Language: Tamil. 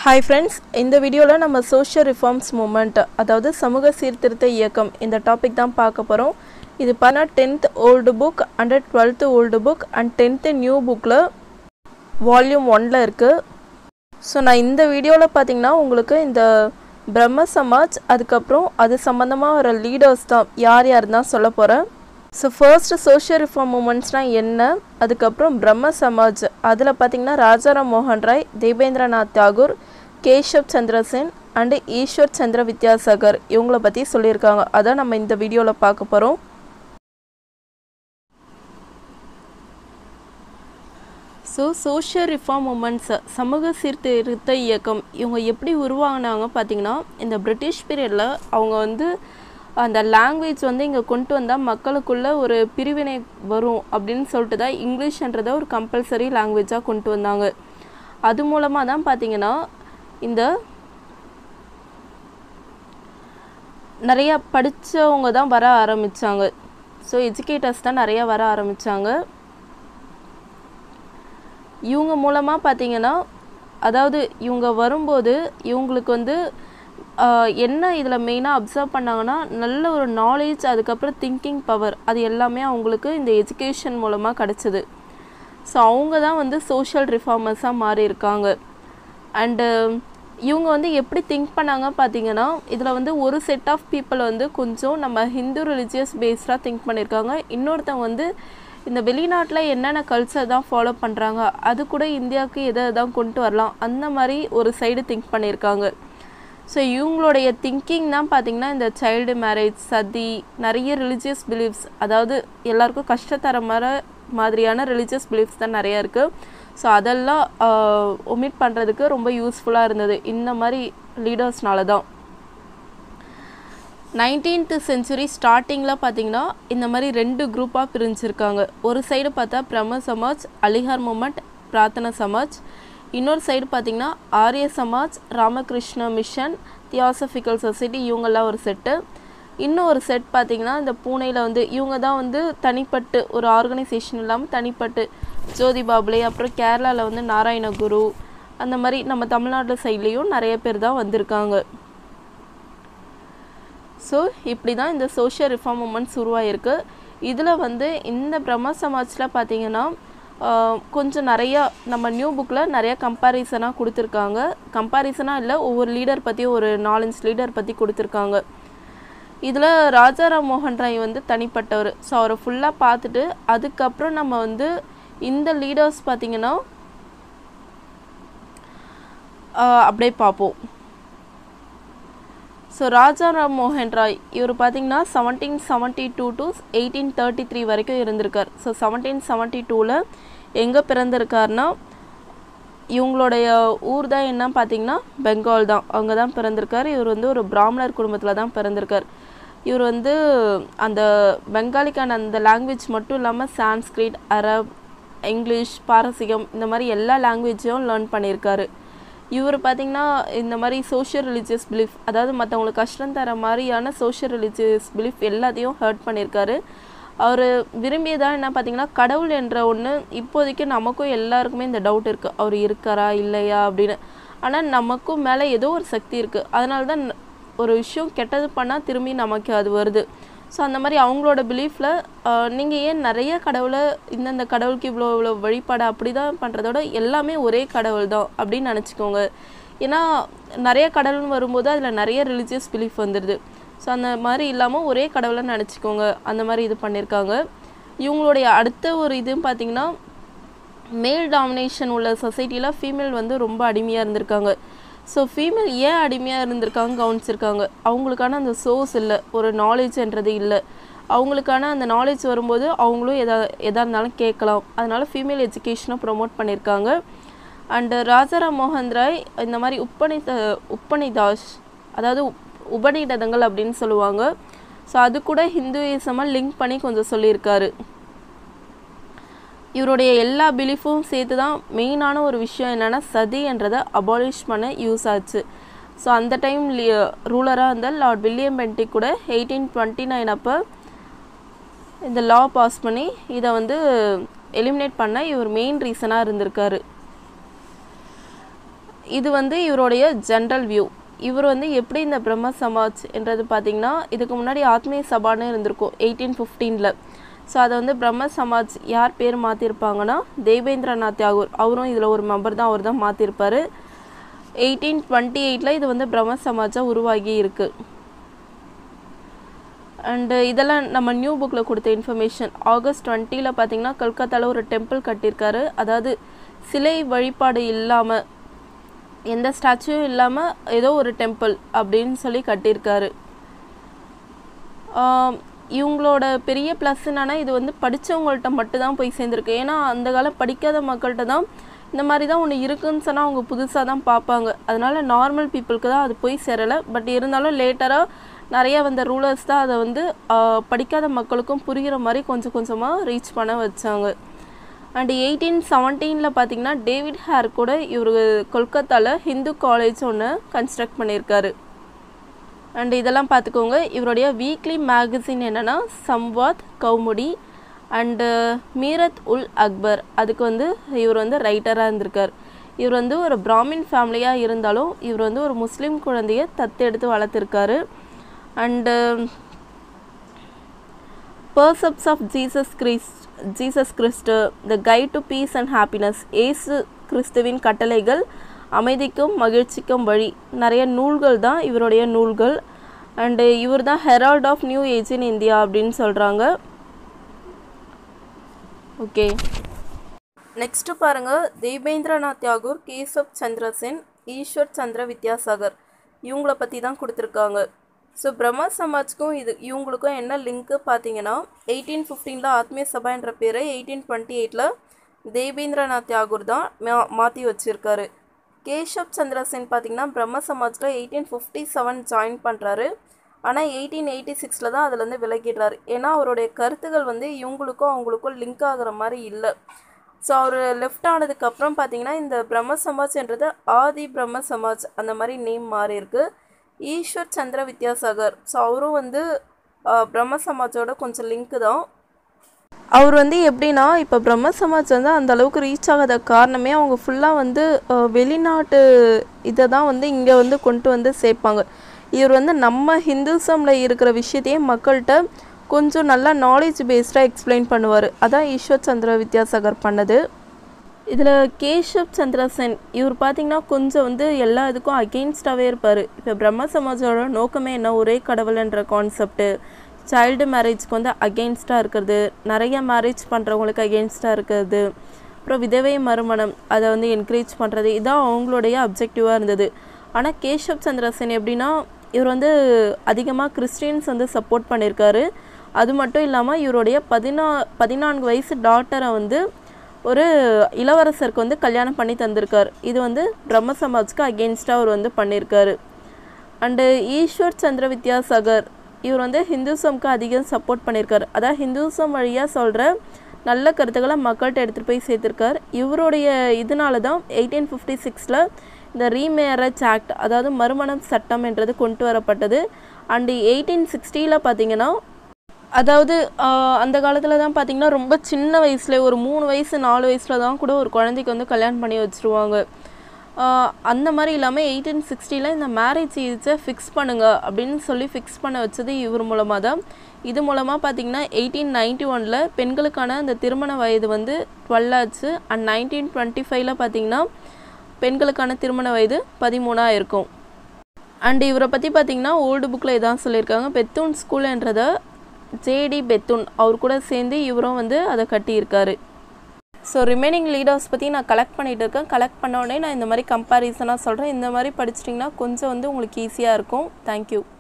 ஹாய் ஃப்ரெண்ட்ஸ் இந்த வீடியோவில் நம்ம சோஷியல் ரிஃபார்ம்ஸ் மூமெண்ட் அதாவது சமூக சீர்திருத்த இயக்கம் இந்த டாபிக் தான் பார்க்க போகிறோம் இது பண்ண tenth old book and twelfth old book and tenth new புக்கில் வால்யூம் ஒனில் இருக்குது ஸோ நான் இந்த வீடியோவில் பார்த்தீங்கன்னா உங்களுக்கு இந்த பிரம்ம சமாஜ் அதுக்கப்புறம் அது சம்மந்தமாக வர லீடர்ஸ் தான் யார் யார் தான் சொல்ல போகிறேன் ஸோ ஃபர்ஸ்ட் சோஷியல் ரிஃபார்ம் மூமெண்ட்ஸ்னால் என்ன அதுக்கப்புறம் பிரம்ம சமாஜ் அதில் பார்த்தீங்கன்னா ராஜாராம் மோகன் ராய் தேபேந்திரநாத் தாகூர் கேஷவ் சந்திர சென் அண்டு ஈஸ்வர் சந்திர வித்யாசாகர் இவங்கள பற்றி சொல்லியிருக்காங்க அதான் நம்ம இந்த வீடியோவில் பார்க்க போகிறோம் ஸோ சோஷியல் ரிஃபார்ம் மூமெண்ட்ஸ் சமூக சீர்திருத்த இயக்கம் இவங்க எப்படி உருவாகினாங்க பார்த்தீங்கன்னா இந்த பிரிட்டிஷ் பீரியடில் அவங்க வந்து அந்த லாங்குவேஜ் வந்து இங்கே கொண்டு வந்தால் மக்களுக்குள்ள ஒரு பிரிவினை வரும் அப்படின்னு சொல்லிட்டு தான் இங்கிலீஷ்ன்றதை ஒரு கம்பல்சரி லாங்குவேஜாக கொண்டு வந்தாங்க அது மூலமாக தான் பார்த்தீங்கன்னா இந்த நிறையா படித்தவங்க தான் வர ஆரம்பித்தாங்க ஸோ எஜுகேட்டர்ஸ் தான் நிறையா வர ஆரம்பித்தாங்க இவங்க மூலமாக பார்த்தீங்கன்னா அதாவது இவங்க வரும்போது இவங்களுக்கு வந்து என்ன இதில் மெயினாக அப்சர்வ் பண்ணாங்கன்னா நல்ல ஒரு நாலேஜ் அதுக்கப்புறம் திங்கிங் பவர் அது எல்லாமே அவங்களுக்கு இந்த எஜுகேஷன் மூலமாக கிடச்சிது ஸோ அவங்க தான் வந்து சோஷியல் ரிஃபார்மர்ஸாக மாறி இருக்காங்க அண்டு இவங்க வந்து எப்படி திங்க் பண்ணாங்க பார்த்தீங்கன்னா இதில் வந்து ஒரு செட் ஆஃப் பீப்புள் வந்து கொஞ்சம் நம்ம ஹிந்து ரிலிஜியஸ் பேஸ்டாக திங்க் பண்ணியிருக்காங்க இன்னொருத்தவங்க வந்து இந்த வெளிநாட்டில் என்னென்ன கல்ச்சர் தான் ஃபாலோ பண்ணுறாங்க அது கூட இந்தியாவுக்கு எதை தான் கொண்டு வரலாம் அந்த மாதிரி ஒரு சைடு திங்க் பண்ணியிருக்காங்க ஸோ இவங்களுடைய திங்கிங் தான் பார்த்திங்கன்னா இந்த சைல்டு மேரேஜ் சதி நிறைய ரிலிஜியஸ் பிலீஃப்ஸ் அதாவது எல்லாருக்கும் கஷ்டத்தர மாதிரி மாதிரியான ரிலிஜியஸ் பிலீஃப்ஸ் தான் நிறையா இருக்குது ஸோ அதெல்லாம் ஒமிட் பண்ணுறதுக்கு ரொம்ப யூஸ்ஃபுல்லாக இருந்தது இந்த மாதிரி லீடர்ஸ்னால தான் நைன்டீன்த்து செஞ்சுரி ஸ்டார்டிங்கில் பார்த்தீங்கன்னா இந்த மாதிரி ரெண்டு குரூப்பாக பிரிஞ்சிருக்காங்க ஒரு சைடு பார்த்தா பிரம்ம சமாஜ் அலிகார் மூமெண்ட் பிரார்த்தனா சமாஜ் இன்னொரு சைடு பார்த்திங்கன்னா Arya Samaj Ramakrishna mission theosophical society இவங்கெல்லாம் ஒரு செட்டு இன்னும் ஒரு செட் பார்த்திங்கன்னா இந்த பூனேயில் வந்து இவங்க தான் வந்து தனிப்பட்டு ஒரு ஆர்கனைசேஷன் இல்லாமல் தனிப்பட்டு ஜோதி பாபுலே அப்புறம் கேரளாவில் வந்து நாராயணகுரு அந்த மாதிரி நம்ம தமிழ்நாட்டு சைட்லேயும் நிறைய பேர் தான் வந்திருக்காங்க ஸோ இப்படி தான் இந்த சோஷியல் ரிஃபார்ம் மூமெண்ட்ஸ் உருவாயிருக்கு இதில் வந்து இந்த பிரம்ம சமாஜில் பார்த்திங்கன்னா கொஞ்சம் நிறையா நம்ம நியூ புக்கில் நிறைய கம்பேரிசனாக கொடுத்துருக்காங்க கம்பேரிசனாக இல்லை ஒவ்வொரு லீடர் பற்றி ஒரு நாலஞ்சு லீடர் பற்றி கொடுத்துருக்காங்க இதில் ராஜாராம் மோகன் ராய் வந்து தனிப்பட்டவர் ஸோ அவரை ஃபுல்லாக பார்த்துட்டு அதுக்கப்புறம் நம்ம வந்து இந்த லீடர்ஸ் பார்த்திங்கன்னா அப்படியே பார்ப்போம் ஸோ ராஜாராம் மோகன் ராய் இவர் பார்த்தீங்கன்னா seventeen seventy two to eighteen thirty three வரைக்கும் இருந்திருக்கார் ஸோ செவன்டீன் செவன்ட்டி டூவில் எங்கே பிறந்திருக்காருனா இவங்களுடைய ஊர் தான் என்ன பார்த்தீங்கன்னா பெங்கால் தான் அங்கே தான் பிறந்திருக்கார் இவர் வந்து ஒரு பிராமணர் குடும்பத்தில் தான் பிறந்திருக்கார் இவர் வந்து அந்த பெங்காலிக்கான அந்த லாங்குவேஜ் மட்டும் இல்லாமல் சான்ஸ்கிரிட் அரப் இங்கிலீஷ் பாரசீகம் இந்த மாதிரி எல்லா லாங்குவேஜையும் லேர்ன் பண்ணியிருக்காரு இவர் பார்த்திங்கன்னா இந்த மாதிரி சோஷியல் ரிலீஜியஸ் பிலீஃப் அதாவது மற்றவங்களுக்கு கஷ்டம் தர மாதிரியான சோஷியல் ரிலீஜியஸ் பிலீஃப் எல்லாத்தையும் ஹர்ட் பண்ணியிருக்காரு அவர் விரும்பியதாக என்ன பார்த்தீங்கன்னா கடவுள் என்ற ஒன்று இப்போதைக்கு நமக்கும் எல்லாருக்குமே இந்த டவுட் இருக்குது அவர் இருக்காரா இல்லையா அப்படின்னு ஆனால் நமக்கும் மேலே ஏதோ ஒரு சக்தி இருக்குது அதனால தான் ஒரு விஷயம் கெட்டது பண்ணால் திரும்பி நமக்கு அது வருது ஸோ அந்த மாதிரி அவங்களோட பிலீஃபில் நீங்கள் ஏன் நிறைய கடவுளை இந்தந்த கடவுளுக்கு இவ்வளோ இவ்வளோ வழிபாடு அப்படி தான் பண்ணுறதோட எல்லாமே ஒரே கடவுள் தான் அப்படின்னு நினச்சிக்கோங்க ஏன்னா நிறைய கடவுள்னு வரும்போது அதில் நிறைய ரிலீஜியஸ் பிலீஃப் வந்துடுது ஸோ அந்த மாதிரி இல்லாமல் ஒரே கடவுளை நினச்சிக்கோங்க அந்த மாதிரி இது பண்ணியிருக்காங்க இவங்களுடைய அடுத்த ஒரு இதுன்னு பார்த்தீங்கன்னா மேல் டாமினேஷன் உள்ள சொசைட்டியில் ஃபீமேல் வந்து ரொம்ப அடிமையாக இருந்திருக்காங்க ஸோ ஃபீமேல் ஏன் அடிமையாக இருந்திருக்காங்க கவனிச்சிருக்காங்க அவங்களுக்கான அந்த சோர்ஸ் இல்லை ஒரு நாலேஜ்ன்றது இல்லை அவங்களுக்கான அந்த நாலேஜ் வரும்போது அவங்களும் எதா எதாக இருந்தாலும் கேட்கலாம் அதனால் ஃபீமேல் எஜுகேஷனை ப்ரொமோட் பண்ணியிருக்காங்க அண்டு ராஜாராம் மோகன் ராய் இந்த மாதிரி உப்பனித உப்பனிதாஷ் அதாவது உபநிடதங்கள் அப்படின்னு சொல்லுவாங்க ஸோ அது கூட ஹிந்துயிசமாக லிங்க் பண்ணி கொஞ்சம் சொல்லியிருக்காரு இவருடைய எல்லா பிலீஃபும் சேர்த்து தான் மெயினான ஒரு விஷயம் என்னென்னா சதின்றதை அபாலிஷ் பண்ண யூஸ் ஆச்சு ஸோ அந்த டைம் ரூலராக இருந்த லார்ட் வில்லியம் பென்டி கூட எயிட்டீன் டுவெண்ட்டி நைன் அப்போ இந்த லா பாஸ் பண்ணி இதை வந்து எலிமினேட் பண்ண இவர் மெயின் ரீசனாக இருந்திருக்காரு இது வந்து இவருடைய ஜென்ரல் வியூ இவர் வந்து எப்படி இந்த பிரம்ம சமாஜ் என்றது பார்த்தீங்கன்னா இதுக்கு முன்னாடி ஆத்மீய சபான்னு இருந்திருக்கும் எயிட்டீன் ஃபிஃப்டீனில் ஸோ அதை வந்து பிரம்ம சமாஜ் யார் பேர் மாற்றிருப்பாங்கன்னா தேவேந்திரநாத் தாகூர் அவரும் இதில் ஒரு மெம்பர் தான் அவர் தான் மாற்றிருப்பார் எயிட்டீன் டுவெண்ட்டி எயிட்டில் இது வந்து பிரம்ம சமாஜாக உருவாகி இருக்குது அண்டு இதெல்லாம் நம்ம நியூ புக்கில் கொடுத்த இன்ஃபர்மேஷன் ஆகஸ்ட் டுவெண்ட்டியில் பார்த்தீங்கன்னா கல்கத்தாவில் ஒரு டெம்பிள் கட்டியிருக்காரு அதாவது சிலை வழிபாடு இல்லாமல் எந்த ஸ்டாச்சுவும் இல்லாமல் ஏதோ ஒரு டெம்பிள் அப்படின்னு சொல்லி கட்டியிருக்காரு ஆம், இவங்களோட பெரிய ப்ளஸ் என்னன்னா இது வந்து படித்தவங்கள்ட்ட மட்டும்தான் போய் சேர்ந்துருக்கு ஏன்னா அந்த காலம் படிக்காத மக்கள்கிட்ட தான் இந்த மாதிரி தான் ஒன்று இருக்குன்னு சொன்னால் அவங்க புதுசாக தான் பார்ப்பாங்க அதனால நார்மல் பீப்புளுக்கு தான் அது போய் சேரலை பட் இருந்தாலும் லேட்டராக நிறைய வந்த ரூலர்ஸ் தான் அதை வந்து ஆ, படிக்காத மக்களுக்கும் புரிகிற மாதிரி கொஞ்சம் கொஞ்சமாக ரீச் பண்ண வச்சாங்க அண்ட் எயிட்டீன் செவன்டீனில் பார்த்தீங்கன்னா டேவிட் ஹேர் கூட இவர் கொல்கத்தாவில் ஹிந்து காலேஜ் ஒன்று கன்ஸ்ட்ரக்ட் பண்ணியிருக்காரு அண்ட் இதெல்லாம் பார்த்துக்கோங்க இவருடைய வீக்லி மேகசின் என்னென்னா சம்வாத் கௌமுடி அண்டு மீரத் உல் அக்பர் அதுக்கு வந்து இவர் வந்து ரைட்டராக இருந்திருக்கார் இவர் வந்து ஒரு பிராமின் ஃபேமிலியாக இருந்தாலும் இவர் வந்து ஒரு முஸ்லீம் குழந்தைய தத்தெடுத்து வளர்த்துருக்காரு and precepts of Jesus Christ Jesus கிறிஸ்து the guide to peace and happiness ஏசு கிறிஸ்துவின் கட்டளைகள் அமைதிக்கும் மகிழ்ச்சிக்கும் வழி நிறைய நூல்கள் தான் இவருடைய நூல்கள் அண்டு இவர் தான் herald of new age in India அப்படின்னு சொல்கிறாங்க ஓகே நெக்ஸ்ட்டு பாருங்கள் தேபேந்திரநாத் தாகூர் கேசப் சந்திர சென் ஈஸ்வர் சந்திர வித்யாசாகர் இவங்கள பற்றி தான் கொடுத்துருக்காங்க ஸோ பிரம்ம சமாஜ்க்கும் இது இவங்களுக்கும் என்ன லிங்க்கு பார்த்தீங்கன்னா எயிட்டீன் ஃபிஃப்டீனில் ஆத்மீய சபா என்ற பேரை எயிட்டீன் டுவெண்ட்டி எயிட்டில் தேபேந்திரநாத் தாகூர் தான் மா மாற்றி வச்சுருக்காரு கேஷப் சந்திர சென் பார்த்தீங்கன்னா பிரம்ம சமாஜில் எயிட்டீன் ஃபிஃப்டி செவன் ஜாயின் பண்ணுறாரு ஆனால் எயிட்டீன் எயிட்டி சிக்ஸில் தான் அதுலேருந்து விலகிடுறாரு ஏன்னா அவருடைய கருத்துகள் வந்து இவங்களுக்கும் அவங்களுக்கும் லிங்க் ஆகுற மாதிரி இல்லை ஸோ அவர் லெஃப்ட் ஆனதுக்கப்புறம் பார்த்தீங்கன்னா இந்த பிரம்ம சமாஜ்ன்றது ஆதி பிரம்ம சமாஜ் அந்த மாதிரி நேம் மாறி இருக்கு ஈஸ்வர் சந்திர வித்யாசாகர் ஸோ அவரும் வந்து ஆஹ், பிரம்ம சமாஜோட கொஞ்சம் லிங்க் தான் அவர் வந்து எப்படின்னா இப்போ பிரம்ம சமாஜ் வந்து அந்த அளவுக்கு ரீச் ஆகாத காரணமே அவங்க ஃபுல்லாக வந்து அஹ், வெளிநாட்டு இதை தான் வந்து இங்கே வந்து கொண்டு வந்து சேர்ப்பாங்க இவர் வந்து நம்ம ஹிந்துசமில் இருக்கிற விஷயத்தையே மக்கள்கிட்ட கொஞ்சம் நல்லா நாலேஜ் பேஸ்டாக எக்ஸ்பிளைன் பண்ணுவார் அதான் ஈஸ்வர் சந்திர வித்யாசாகர் பண்ணது இதில் கேஷப் சந்திர சென் இவர் பார்த்தீங்கன்னா கொஞ்சம் வந்து எல்லா இதுக்கும் அகெயின்ஸ்டாகவே இருப்பார் இப்போ பிரம்ம சமாஜோட நோக்கமே என்ன ஒரே கடவுள்ன்ற கான்செப்ட்டு சைல்டு மேரேஜ்க்கு வந்து அகெயின்ஸ்டாக இருக்கிறது நிறைய மேரேஜ் பண்ணுறவங்களுக்கு அகெயின்ஸ்டாக இருக்கிறது அப்புறம் விதவை மறுமணம் அதை வந்து என்கரேஜ் பண்ணுறது இதான் அவங்களுடைய அப்ஜெக்டிவாக இருந்தது ஆனால் கேஷப் சந்திர சென் எப்படின்னா இவர் வந்து அதிகமாக கிறிஸ்டியன்ஸ் வந்து சப்போர்ட் பண்ணியிருக்காரு அது மட்டும் இல்லாமல் இவருடைய பதினா பதினான்கு வயசு டாட்டரை வந்து ஒரு இளவரசருக்கு வந்து கல்யாணம் பண்ணி தந்திருக்கார் இது வந்து பிரம்ம சமாஜ்க்கு அகெயின்ஸ்டாக அவர் வந்து பண்ணியிருக்காரு அண்டு ஈஸ்வர் சந்திர வித்யாசாகர் இவர் வந்து ஹிந்துசம்க்கு அதிகம் சப்போர்ட் பண்ணியிருக்காரு அதான் ஹிந்துசம் வழியாக சொல்கிற நல்ல கருத்துக்களை மக்கள்கிட்ட எடுத்துகிட்டு போய் சேர்த்துருக்கார் இவருடைய இதனால தான் எயிட்டீன் ஃபிஃப்டி சிக்ஸில் இந்த ரீமேரேஜ் ஆக்ட் அதாவது மறுமணம் சட்டம் என்றது கொண்டு வரப்பட்டது அண்டு எயிட்டீன் சிக்ஸ்டியில் பார்த்தீங்கன்னா அதாவது ஆஹ், அந்த காலத்தில் தான் பார்த்தீங்கன்னா ரொம்ப சின்ன வயசுல ஒரு மூணு வயசு நாலு வயசில் தான் கூட ஒரு குழந்தைக்கு வந்து கல்யாணம் பண்ணி வச்சுருவாங்க ஆஹ், அந்த மாதிரி இல்லாமல் எயிட்டீன் சிக்ஸ்டியில் இந்த மேரேஜ் ஏஜை ஃபிக்ஸ் பண்ணுங்க அப்படின்னு சொல்லி ஃபிக்ஸ் பண்ண வச்சது இவர் மூலமாக தான் இது மூலமாக பார்த்தீங்கன்னா எயிட்டீன் நைன்டி ஒனில் பெண்களுக்கான அந்த திருமண வயது வந்து டுவெல் ஆச்சு அண்ட் நைன்டீன் டுவெண்ட்டி ஃபைவ்ல பார்த்தீங்கன்னா பெண்களுக்கான திருமண வயது பதிமூணாக இருக்கும் அண்ட் இவரை பற்றி பார்த்தீங்கன்னா ஓல்டு புக்கில் இதான் சொல்லியிருக்காங்க பெத்தூன் ஸ்கூல்ன்றத ஜேடி பெத்தூன் அவர் கூட சேர்ந்து இவரும் வந்து அதை கட்டியிருக்காரு ஸோ ரிமைனிங் லீடர்ஸ் பற்றி நான் கலெக்ட் பண்ணிகிட்டு இருக்கேன் கலெக்ட் பண்ண உடனே நான் இந்த மாதிரி கம்பாரிசனாக சொல்கிறேன் இந்த மாதிரி படிச்சிட்டிங்கன்னா கொஞ்சம் வந்து உங்களுக்கு ஈஸியாக இருக்கும் தேங்க்யூ